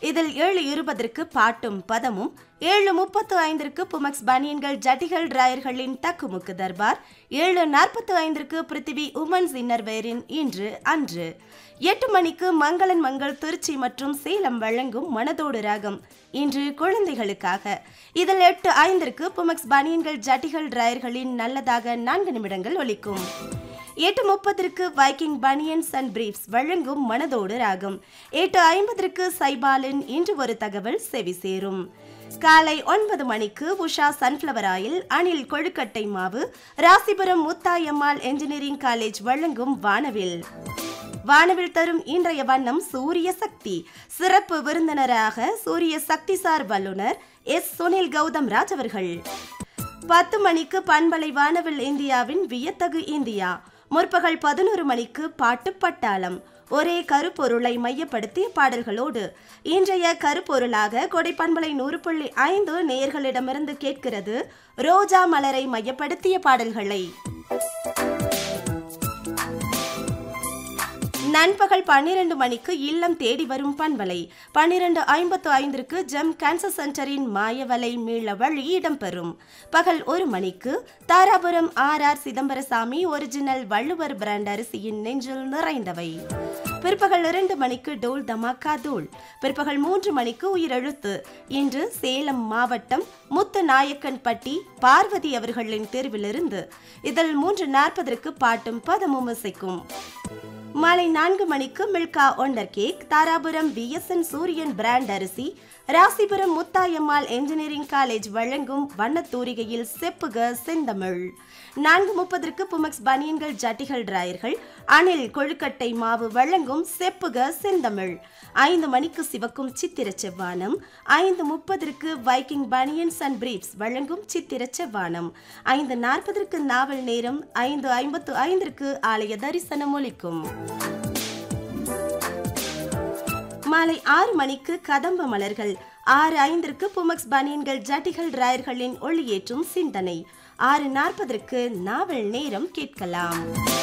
இதில் ஏழு இருபதற்கு பாட்டும் பதமும் ஏழு முப்பத்து ஐந்திற்கு புமக்ஸ் பனியன்கள் ஜட்டிகள் டிராயர்களின் தக்குமுக்கு தர்பார் ஏழு நாற்பத்து ஐந்திற்கு பிருத்திவி உமன்ஸ் இன்னர்வேரின் இன்று அன்று எட்டு மணிக்கு மங்களன் மங்கள் திருச்சி மற்றும் சேலம் வழங்கும் மனதோடு ராகம் இன்று குழந்தைகளுக்காக இதில் எட்டு ஐந்திற்கு புமக்ஸ் பனியன்கள் ஜட்டிகள் டிராயர்களின் நல்லதாக நான்கு நிமிடங்கள் ஒலிக்கும் எட்டு முப்பதற்கு வைக்கிங் பனியன்ஸ் அண்ட் பிரீஃப்ஸ் வழங்கும் மனதோடு ராகம் எட்டு ஐம்பதற்கு சைபாலின் இன்று ஒரு தகவல் செவி சேரும் காலை ஒன்பது மணிக்கு உஷா சன்ஃப்ளவர் ஆயில் அணில் கொழுக்கட்டை மாவு ராசிபுரம் முத்தாயம்மாள் என்ஜினியரிங் காலேஜ் வழங்கும் வானவில் வானவில் தரும் இன்றைய வண்ணம் சூரிய சக்தி சிறப்பு விருந்தினராக சூரிய சக்திசார் வல்லுனர் எஸ் சுனில் கௌதம் ராஜ் அவர்கள் பத்து மணிக்கு பண்பலை வானவில் இந்தியாவின் வியத்தகு இந்தியா முற்பகல் பதினோரு மணிக்கு பாட்டு பட்டாளம் ஒரே கருப்பொருளை மையப்படுத்திய பாடல்களோடு இன்றைய கருப்பொருளாக கொடைப்பண்பலை நூறு புள்ளி ஐந்து நேயர்களிடமிருந்து கேட்கிறது ரோஜா மலரை மையப்படுத்திய பாடல்களை நண்பகல் பன்னிரண்டு மணிக்கு இல்லம் தேடி வரும் பண்பலை பன்னிரண்டு ஐம்பத்து ஐந்திற்கு ஜெம் கேன்சர் சென்டரின் மாயவலை மீள வழி இடம்பெறும் பகல் ஒரு மணிக்கு Dharapuram R R Chidambarasamy original Valluvar brand அரிசியின் நெஞ்சில் நிறைந்தவை பிற்பகல் இரண்டு மணிக்கு டோல் தமாக்கா தூள் பிற்பகல் மூன்று மணிக்கு உயிரெழுத்து இன்று சேலம் மாவட்டம் முத்து நாயக்கன்பட்டி பார்வதி அவர்களின் தெருவிலிருந்து இதில் மூன்று நாற்பதற்கு பாட்டும் பதமும் இசைக்கும் மாலை நான்கு மணிக்கு Milka wonder cake Dharapuram VSN Suriyan brand அரிசி ராசிபுரம் முத்தாயம்மாள் என்ஜினியரிங் காலேஜ் வழங்கும் வண்ணத்தூரிகையில் செப்புக செந்தமிழ் நான்கு முப்பதற்கு புமக்ஸ் பனியன்கள் ஜட்டிகள் டிராயர்கள் அணில் கொழுக்கட்டை மாவு வழங்கும் செப்புக செந்தமிழ் ஐந்து மணிக்கு சிவக்கும் சித்திர செவ்வானம் ஐந்து முப்பதற்கு வைக்கிங் பனியன்ஸ் அண்ட் பிரீப்ஸ் வழங்கும் சித்திர செவ்வானம் ஐந்து நாற்பதற்கு நாவல் நேரம் ஐந்து ஐம்பத்து ஐந்திற்கு ஆலய தரிசனம் ஒலிக்கும் மாலை ஆறு மணிக்கு கதம்ப மலர்கள் ஆறு ஐந்திற்கு புமக்ஸ் பனியன்கள் ஜட்டிகள் டிராயர்களின் ஒளியேற்றும் சிந்தனை ஆறு நாற்பதற்கு நாவல் நேரம் கேட்கலாம்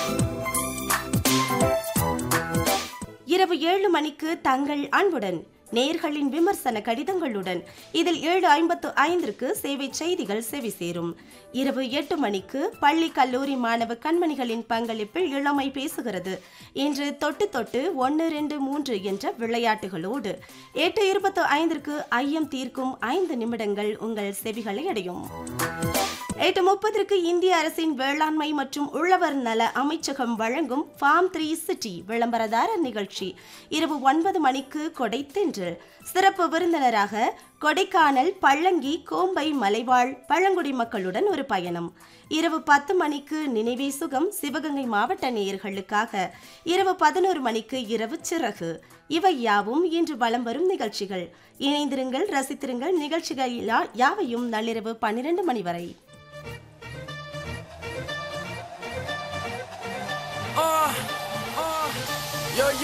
இரவு ஏழு மணிக்கு தங்கள் அன்புடன் நேர்களின் விமர்சன கடிதங்களுடன் இதில் ஏழு ஐம்பத்து ஐந்திற்கு சேவை செய்திகள் செவி சேரும் இரவு எட்டு மணிக்கு பள்ளி கல்லூரி மாணவ கண்மணிகளின் பங்களிப்பில் இளமை பேசுகிறது இன்று தொட்டு தொட்டு ஒன்று ரெண்டு மூன்று என்ற விளையாட்டுகளோடு எட்டு இருபத்து ஐந்திற்கு ஐயம் தீர்க்கும் ஐந்து நிமிடங்கள் உங்கள் செவிகளை அடையும் எட்டு முப்பதற்கு இந்திய அரசின் வேளாண்மை மற்றும் உழவர் நல அமைச்சகம் வழங்கும் ஃபார்ம் த்ரீ சிட்டி விளம்பரதார நிகழ்ச்சி இரவு ஒன்பது மணிக்கு கொடை தென்றல் சிறப்பு விருந்தினராக கொடைக்கானல் பள்ளங்கி கோம்பை மலைவாழ் பழங்குடி மக்களுடன் ஒரு பயணம் இரவு பத்து மணிக்கு நினைவே சுகம் சிவகங்கை மாவட்ட நேயர்களுக்காக இரவு பதினோரு மணிக்கு இரவு சிறகு இவை யாவும் இன்று வலம் வரும் நிகழ்ச்சிகள் இணைந்திருங்கள் ரசித்திருங்கள் நிகழ்ச்சிகள் யா- யாவையும் நள்ளிரவு பன்னிரண்டு மணி வரை Uh, uh, yo, yo.